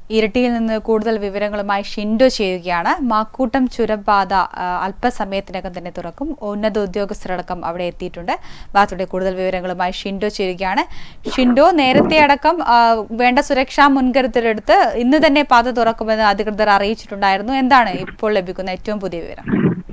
ഇരട്ടിയിൽ നിന്ന് കൂടുതൽ വിവരങ്ങളുമായി ഷിൻഡോ ചെയ്യുകയാണ് മാക്കൂട്ടം ചുരപാത ആ, അല്പസമയത്തിനകം തന്നെ തുറക്കും ഉന്നത ഉദ്യോഗസ്ഥരടക്കം അവിടെ എത്തിയിട്ടുണ്ട് ബാക്കിയുടെ കൂടുതൽ വിവരങ്ങളുമായി ഷിൻഡോ ചേരുകയാണ് ഷിൻഡോ നേരത്തെ അടക്കം ആ, വേണ്ട സുരക്ഷാ മുൻകരുതലെടുത്ത് ഇന്ന് തന്നെ പാത തുറക്കുമെന്ന് അധികൃതർ അറിയിച്ചിട്ടുണ്ടായിരുന്നു എന്താണ് ഇപ്പോൾ ലഭിക്കുന്ന ഏറ്റവും പുതിയ വിവരം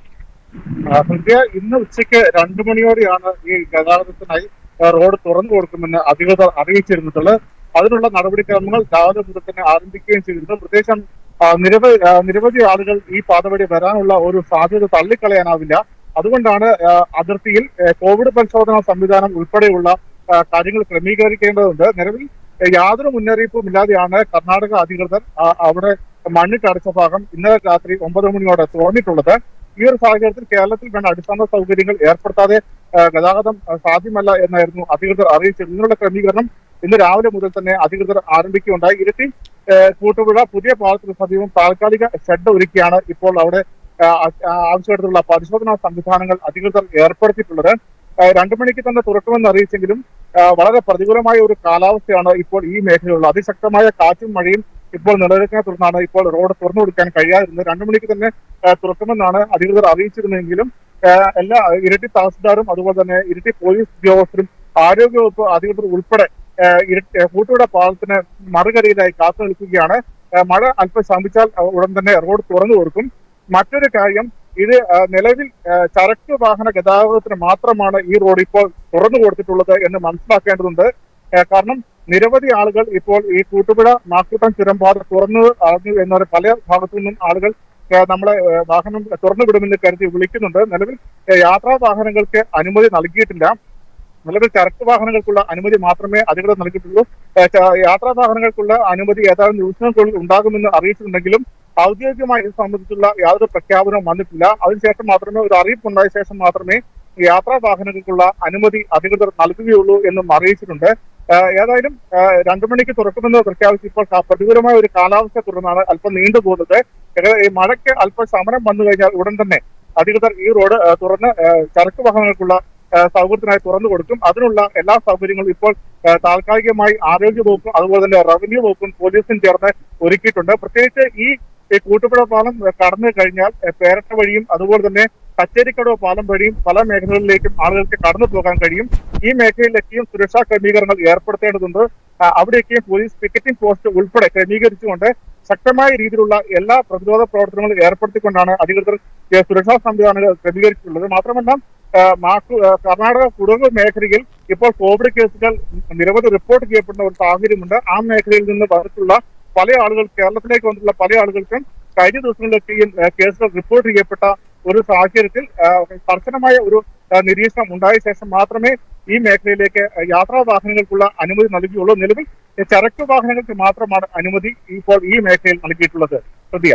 ആ, ഹൃദയ ഇന്ന് ഉച്ചയ്ക്ക് രണ്ടു മണിയോടെയാണ് ഈ ഗതാഗതത്തിനായി ആ, റോഡ് തുറന്നു കൊടുക്കുമെന്ന് അധികൃതർ അറിയിച്ചിരുന്നിട്ടുള്ളത് അതിനുള്ള നടപടിക്രമങ്ങൾ രാവിലെ മുതൽ തന്നെ ആരംഭിക്കുകയും ചെയ്തിരുന്നു പ്രത്യേകിച്ചും ആ, നിരവധി ആ, നിരവധി ആളുകൾ ഈ പാത വഴി വരാനുള്ള ഒരു സാധ്യത തള്ളിക്കളയാനാവില്ല അതുകൊണ്ടാണ് ആ, അതിർത്തിയിൽ ആ, കോവിഡ് പരിശോധനാ സംവിധാനം ഉൾപ്പെടെയുള്ള ആ, കാര്യങ്ങൾ ക്രമീകരിക്കേണ്ടതുണ്ട് നിലവിൽ ആ, യാതൊരു മുന്നറിയിപ്പും ഇല്ലാതെയാണ് കർണാടക അധികൃതർ ആ, അവിടെ മണ്ണിട്ടടച്ച ഭാഗം ഇന്നലെ രാത്രി ഒമ്പത് മണിയോടെ തുറന്നിട്ടുള്ളത് ഈ ഒരു സാഹചര്യത്തിൽ കേരളത്തിൽ വേണ്ട അടിസ്ഥാന സൗകര്യങ്ങൾ ഏർപ്പെടുത്താതെ ആ, ഗതാഗതം ആ, സാധ്യമല്ല എന്നായിരുന്നു അധികൃതർ അറിയിച്ചത് ഇതിനുള്ള ക്രമീകരണം ഇന്ന് രാവിലെ മുതൽ തന്നെ അധികൃതർ ആരംഭിക്കുകയുണ്ടായി ഇരട്ടി ആ, കൂട്ടുപുഴ പുതിയ പാലത്തിന് സമീപം താൽക്കാലിക ഷെഡ് ഒരുക്കിയാണ് ഇപ്പോൾ അവിടെ ആ, ആ, ആവശ്യമായിട്ടുള്ള പരിശോധനാ സംവിധാനങ്ങൾ അധികൃതർ ഏർപ്പെടുത്തിയിട്ടുള്ളത് ആ, രണ്ടു മണിക്ക് തന്നെ തുറക്കുമെന്ന് അറിയിച്ചെങ്കിലും ആ, വളരെ പ്രതികൂലമായ ഒരു കാലാവസ്ഥയാണ് ഇപ്പോൾ ഈ മേഖലയിലുള്ളത് അതിശക്തമായ കാറ്റും മഴയും ഇപ്പോൾ നിലനിൽക്കുന്നതിനെ തുടർന്നാണ് ഇപ്പോൾ റോഡ് തുറന്നു കൊടുക്കാൻ കഴിയാതിരുന്നത് രണ്ടു മണിക്ക് തന്നെ ആ, തുറക്കുമെന്നാണ് അധികൃതർ അറിയിച്ചിരുന്നെങ്കിലും ആ, എല്ലാ ഇരട്ടി തഹസിൽദാറും അതുപോലെ തന്നെ ഇരട്ടി പോലീസ് ഉദ്യോഗസ്ഥരും ആരോഗ്യവകുപ്പ് അധികൃതർ ഉൾപ്പെടെ ആ, ഇരട്ടി കൂട്ടുവിട പാലത്തിന് മറുകരയിലായി കാത്തു നിൽക്കുകയാണ് ആ, മഴ അല്പം ശമിച്ചാൽ ആ, ഉടൻ തന്നെ റോഡ് തുറന്നു കൊടുക്കും മറ്റൊരു കാര്യം ഇത് ആ, നിലവിൽ ആ, ചരക്ക് വാഹന ഗതാഗതത്തിന് മാത്രമാണ് ഈ റോഡ് ഇപ്പോൾ തുറന്നു കൊടുത്തിട്ടുള്ളത് എന്ന് മനസ്സിലാക്കേണ്ടതുണ്ട് ആ, കാരണം നിരവധി ആളുകൾ ഇപ്പോൾ ഈ കൂട്ടുപുഴ മാക്കൂട്ടം ചുരംപാത തുറന്നു അറിഞ്ഞു എന്ന പല ഭാഗത്തു നിന്നും ആളുകൾ ആ, നമ്മളെ ആ, വാഹനം തുറന്നു വിടുമെന്ന് കരുതി വിളിക്കുന്നുണ്ട് നിലവിൽ ആ, യാത്രാ വാഹനങ്ങൾക്ക് അനുമതി നൽകിയിട്ടില്ല നിലവിൽ ചരക്ക് വാഹനങ്ങൾക്കുള്ള അനുമതി മാത്രമേ അധികൃതർ നൽകിയിട്ടുള്ളൂ ആ, ച- യാത്രാ വാഹനങ്ങൾക്കുള്ള അനുമതി ഏതാനും ദിവസങ്ങൾക്കുള്ളിൽ ഉണ്ടാകുമെന്ന് അറിയിച്ചിട്ടുണ്ടെങ്കിലും ഔദ്യോഗികമായി ഇത് സംബന്ധിച്ചുള്ള യാതൊരു പ്രഖ്യാപനവും വന്നിട്ടില്ല അതിനുശേഷം മാത്രമേ ഒരു അറിയിപ്പ് ഉണ്ടായ ശേഷം മാത്രമേ ഈ യാത്രാ വാഹനങ്ങൾക്കുള്ള അനുമതി അധികൃതർ നൽകുകയുള്ളൂ എന്നും അറിയിച്ചിട്ടുണ്ട് ആ, ഏതായാലും ആ, രണ്ടു മണിക്ക് തുറക്കുമെന്ന് പ്രഖ്യാപിച്ച് ഇപ്പോൾ ക- പ്രതികൂലമായ ഒരു കാലാവസ്ഥ തുടർന്നാണ് അല്പം നീണ്ടുപോകുന്നത് ഏക- ഈ മഴയ്ക്ക് അല്പം സമരം വന്നു കഴിഞ്ഞാൽ ഉടൻ തന്നെ അധികൃതർ ഈ റോഡ് ആ, തുറന്ന് ആ, ചരക്ക് വാഹനങ്ങൾക്കുള്ള ആ, സൗകര്യത്തിനായി തുറന്നു കൊടുക്കും അതിനുള്ള എല്ലാ സൗകര്യങ്ങളും ഇപ്പോൾ ആ, താൽക്കാലികമായി ആരോഗ്യ വകുപ്പും അതുപോലെ തന്നെ റവന്യൂ വകുപ്പും പോലീസും ചേർന്ന് ഒരുക്കിയിട്ടുണ്ട് പ്രത്യേകിച്ച് ഈ ഈ കൂട്ടുപുഴ പാലം ആ, കടന്നു കഴിഞ്ഞാൽ ആ, പേരട്ട വഴിയും അതുപോലെ തന്നെ കച്ചേരിക്കടവ് പാലം വഴിയും പല മേഖലകളിലേക്കും ആളുകൾക്ക് കടന്നു പോകാൻ കഴിയും ഈ മേഖലയിലേക്കും സുരക്ഷാ ക്രമീകരണങ്ങൾ ഏർപ്പെടുത്തേണ്ടതുണ്ട് ആ, അവിടെയൊക്കെയും പോലീസ് പിക്കറ്റിംഗ് പോസ്റ്റ് ഉൾപ്പെടെ ക്രമീകരിച്ചുകൊണ്ട് ശക്തമായ രീതിയിലുള്ള എല്ലാ പ്രതിരോധ പ്രവർത്തനങ്ങളും ഏർപ്പെടുത്തിക്കൊണ്ടാണ് അധികൃതർ ഈ സുരക്ഷാ സംവിധാനങ്ങൾ ക്രമീകരിച്ചിട്ടുള്ളത് മാത്രമല്ല ആ, മാക്കു ആ, കർണാടക കുടക് മേഖലയിൽ ഇപ്പോൾ കോവിഡ് കേസുകൾ നിരവധി റിപ്പോർട്ട് ചെയ്യപ്പെടുന്ന ഒരു സാഹചര്യമുണ്ട് ആ മേഖലയിൽ നിന്ന് വന്നിട്ടുള്ള പല ആളുകൾ കേരളത്തിലേക്ക് വന്നിട്ടുള്ള പല ആളുകൾക്കും കഴിഞ്ഞ ദിവസങ്ങളിലൊക്കെയും ആ, കേസുകൾ റിപ്പോർട്ട് ചെയ്യപ്പെട്ട ഒരു സാഹചര്യത്തിൽ ആ, കർശനമായ ഒരു ആ, നിരീക്ഷണം ഉണ്ടായ ശേഷം മാത്രമേ ഈ മേഖലയിലേക്ക് യാത്രാ വാഹനങ്ങൾക്കുള്ള അനുമതി നൽകിയുള്ളൂ നിലവിൽ ചരക്ക് വാഹനങ്ങൾക്ക് മാത്രമാണ് അനുമതി ഇപ്പോൾ ഈ മേഖലയിൽ നൽകിയിട്ടുള്ളത് പ്രതിയ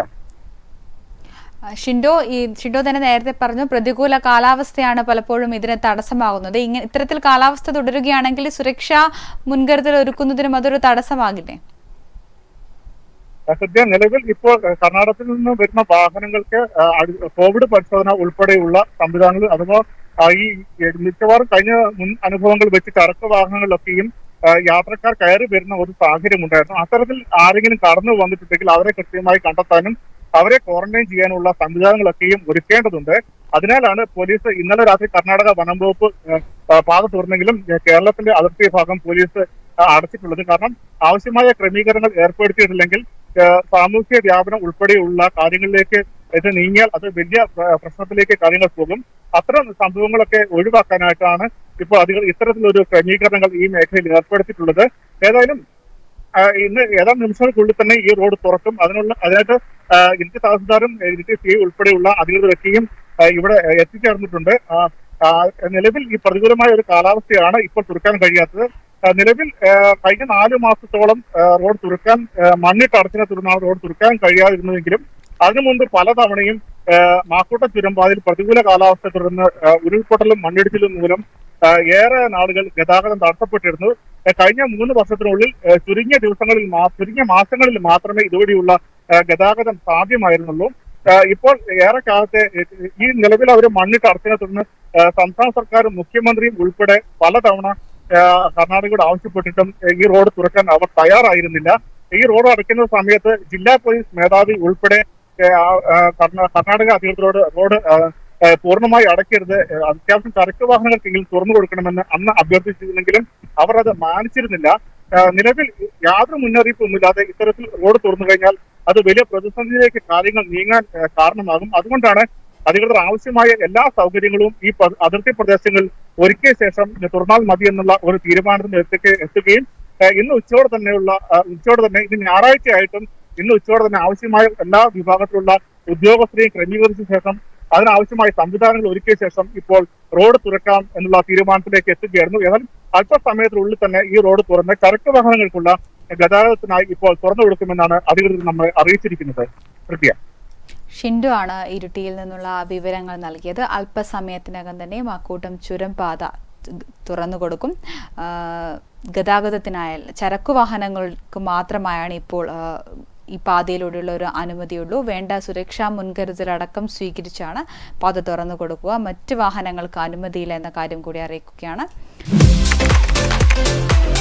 ആ, ഷിൻഡോ ഈ ഷിൻഡോ തന്നെ നേരത്തെ പറഞ്ഞു പ്രതികൂല കാലാവസ്ഥയാണ് പലപ്പോഴും ഇതിന് തടസ്സമാകുന്നത് ഇങ്ങനെ ഇത്തരത്തിൽ കാലാവസ്ഥ തുടരുകയാണെങ്കിൽ സുരക്ഷാ മുൻകരുതൽ ഒരുക്കുന്നതിനും അതൊരു തടസ്സമാകില്ലേ സദ്യ നിലവിൽ ഇപ്പോൾ ഏഹ്, കർണാടകത്തിൽ നിന്ന് വരുന്ന വാഹനങ്ങൾക്ക് ആ, അടി- കോവിഡ് പരിശോധന ഉൾപ്പെടെയുള്ള സംവിധാനങ്ങൾ അഥവാ ആ, ഈ ഏഹ്, മിക്കവാറും കഴിഞ്ഞ മുൻ അനുഭവങ്ങൾ വെച്ച് ചരക്ക് വാഹനങ്ങളിലൊക്കെയും ആ, യാത്രക്കാർ കയറി വരുന്ന ഒരു സാഹചര്യം ഉണ്ടായിരുന്നു അത്തരത്തിൽ ആരെങ്കിലും കടന്നു വന്നിട്ടുണ്ടെങ്കിൽ അവരെ കൃത്യമായി കണ്ടെത്താനും അവരെ ക്വാറന്റൈൻ ചെയ്യാനുള്ള സംവിധാനങ്ങളൊക്കെയും ഒരുക്കേണ്ടതുണ്ട് അതിനാലാണ് പോലീസ് ഇന്നലെ രാത്രി കർണാടക വനം വകുപ്പ് ഏഹ്, ആ, പാത തുറന്നെങ്കിലും ഏഹ്, കേരളത്തിന്റെ അതിർത്തി ഭാഗം പോലീസ് ആ, അടച്ചിട്ടുള്ളത് കാരണം ആവശ്യമായ ക്രമീകരണങ്ങൾ ഏർപ്പെടുത്തിയിട്ടില്ലെങ്കിൽ ഏഹ് സാമൂഹ്യ വ്യാപനം ഉൾപ്പെടെയുള്ള കാര്യങ്ങളിലേക്ക് ഇത് നീങ്ങിയാൽ അത് വലിയ പ്ര- പ്രശ്നത്തിലേക്ക് കാര്യങ്ങൾ പോകും അത്തരം സംഭവങ്ങളൊക്കെ ഒഴിവാക്കാനായിട്ടാണ് ഇപ്പോൾ അധികം ഇത്തരത്തിലൊരു ക്രമീകരണങ്ങൾ ഈ മേഖലയിൽ ഏർപ്പെടുത്തിയിട്ടുള്ളത് ഏതായാലും ആ, ഇന്ന് ഏതാനും നിമിഷങ്ങൾക്കുള്ളിൽ തന്നെ ഈ റോഡ് തുറക്കും അതിനുള്ള അതിനായിട്ട് ആ, ഇരിട്ടി തഹസിൽദാരും ഇരിട്ടി സി ഉൾപ്പെടെയുള്ള അധികൃതരൊക്കെയും ആ, ഇവിടെ എത്തിച്ചേർന്നിട്ടുണ്ട് ആ, ആ, നിലവിൽ ഈ പ്രതികൂലമായ ഒരു കാലാവസ്ഥയാണ് ഇപ്പോൾ തുറക്കാൻ കഴിയാത്തത് ആ, നിലവിൽ ആ, കഴിഞ്ഞ നാല് മാസത്തോളം ആ, റോഡ് തുറക്കാൻ ആ, മണ്ണിട്ട് അടച്ചിനെ തുടർന്നാണ് റോഡ് തുറക്കാൻ കഴിയാതിരുന്നതെങ്കിലും അതിനു മുമ്പ് പലതവണയും ആ, മാക്കൂട്ട ചുരമ്പാതിൽ പ്രതികൂല കാലാവസ്ഥ തുടർന്ന് ആ, ഉരുൾപൊട്ടലും മണ്ണിടിച്ചിലും മൂലം ആ, ഏറെ നാളുകൾ ഗതാഗതം തടസ്സപ്പെട്ടിരുന്നു ആ, കഴിഞ്ഞ മൂന്ന് വർഷത്തിനുള്ളിൽ ആ, ചുരുങ്ങിയ ദിവസങ്ങളിൽ മാ- ചുരുങ്ങിയ മാസങ്ങളിൽ മാത്രമേ ഇതുവഴിയുള്ള ആ, ഗതാഗതം സാധ്യമായിരുന്നുള്ളൂ ആ, ഇപ്പോൾ ഏറെ കാലത്തെ ഏ, ഈ നിലവിൽ അവർ മണ്ണിട്ട് അടച്ചിനെ തുടർന്ന് ആ, സംസ്ഥാന സർക്കാരും മുഖ്യമന്ത്രിയും ഉൾപ്പെടെ പലതവണ ആ, കർണാടകയോട് ആവശ്യപ്പെട്ടിട്ടും ഏ, ഈ റോഡ് തുറക്കാൻ അവർ തയ്യാറായിരുന്നില്ല ഈ റോഡ് അടയ്ക്കുന്ന സമയത്ത് ജില്ലാ പോലീസ് മേധാവി ഉൾപ്പെടെ ഏ, ആ, ആ, കർണാ- കർണാടക അധികൃതരോട് റോഡ് ആ, ആ, പൂർണ്ണമായി അടയ്ക്കരുത് ഏ, അത്യാവശ്യം ചരക്ക് വാഹനങ്ങൾക്കെങ്കിലും തുറന്നു കൊടുക്കണമെന്ന് അന്ന് അഭ്യർത്ഥിച്ചിരുന്നെങ്കിലും അവർ അത് മാനിച്ചിരുന്നില്ല ആ, നിലവിൽ യാതൊരു മുന്നറിയിപ്പൊന്നുമില്ലാതെ ഇത്തരത്തിൽ റോഡ് തുറന്നു കഴിഞ്ഞാൽ അത് വലിയ പ്രതിസന്ധിയിലേക്ക് കാര്യങ്ങൾ നീങ്ങാൻ ആ, കാരണമാകും അതുകൊണ്ടാണ് അധികൃതർ ആവശ്യമായ എല്ലാ സൗകര്യങ്ങളും ഈ പ- അതിർത്തി പ്രദേശങ്ങളിൽ ഒരുക്കിയ ശേഷം ഇത് തുറന്നാൽ മതി എന്നുള്ള ഒരു തീരുമാനത്തിന് എത്തിക്ക എത്തുകയും ആ, ഇന്ന് ഉച്ചയോടെ തന്നെയുള്ള ആ, ഉച്ചയോടെ തന്നെ ഇന്ന് ഞായറാഴ്ചയായിട്ടും ഇന്ന് ഉച്ചയോടെ തന്നെ ആവശ്യമായ എല്ലാ വിഭാഗത്തിലുള്ള ഉദ്യോഗസ്ഥരെയും ക്രമീകരിച്ച ശേഷം അതിനാവശ്യമായ സംവിധാനങ്ങൾ ഒരുക്കിയ ശേഷം ഇപ്പോൾ റോഡ് തുറക്കാം എന്നുള്ള തീരുമാനത്തിലേക്ക് എത്തുകയായിരുന്നു എന്നാൽ അല്പസമയത്തിനുള്ളിൽ തന്നെ ഈ റോഡ് തുറന്ന് ചരക്ക് വാഹനങ്ങൾക്കുള്ള ഗതാഗതത്തിനായി ഇപ്പോൾ തുറന്നു കൊടുക്കുമെന്നാണ് അധികൃതർ നമ്മളെ അറിയിച്ചിരിക്കുന്നത് കൃത്യ ഷിൻഡു ആണ് ഇരുട്ടിയിൽ നിന്നുള്ള വിവരങ്ങൾ നൽകിയത് അല്പസമയത്തിനകം തന്നെ മാക്കൂട്ടം ചുരം പാത തുറന്നു കൊടുക്കും ആ, ഗതാഗതത്തിനായാൽ ചരക്കു വാഹനങ്ങൾക്ക് മാത്രമായാണ് ഇപ്പോൾ ആ, ഈ പാതയിലൂടെയുള്ള ഒരു അനുമതിയുള്ളൂ വേണ്ട സുരക്ഷാ മുൻകരുതലടക്കം സ്വീകരിച്ചാണ് പാത തുറന്നു കൊടുക്കുക മറ്റ് വാഹനങ്ങൾക്ക് അനുമതിയില്ല എന്ന കാര്യം കൂടി അറിയിക്കുകയാണ്